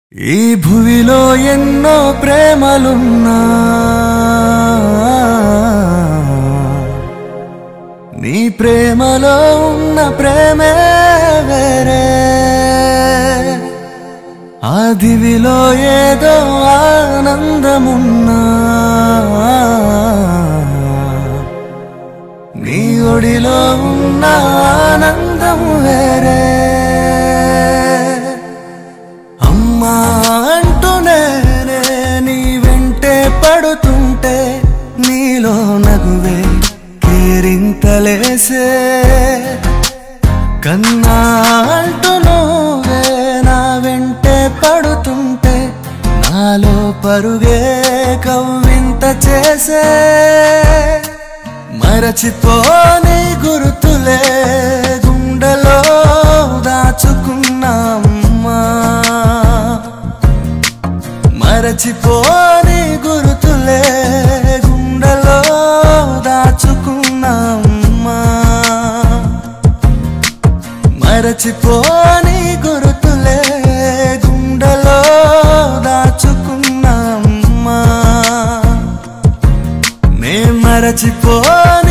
ఈ భువిలో ఎన్నో ప్రేమలున్నా నీ ప్రేమలో ఉన్న ప్రేమే వేరే ఆ దివిలో ఏదో ఆనందమున్నా నీ ఒడిలో ఉన్న ఆనందం వేరే అమ్మా అంటూ నేనే నీ వెంటే పడుతుంటే నీలో నగువే కేరింతలేసే కన్నా అంటూ నువ్వే నా వెంటే పడుతుంటే నాలో పరుగే కవ్వింత చేసే మరచిపోని గుర్తులే గుండెలో దాచుకున్నామ్మా మరచిపోని గుర్తులే గుండెలో దాచుకున్నామ్మా మరచిపోని గుర్తులే గుండెలో దాచుకున్నామ్మా నే మరచిపోని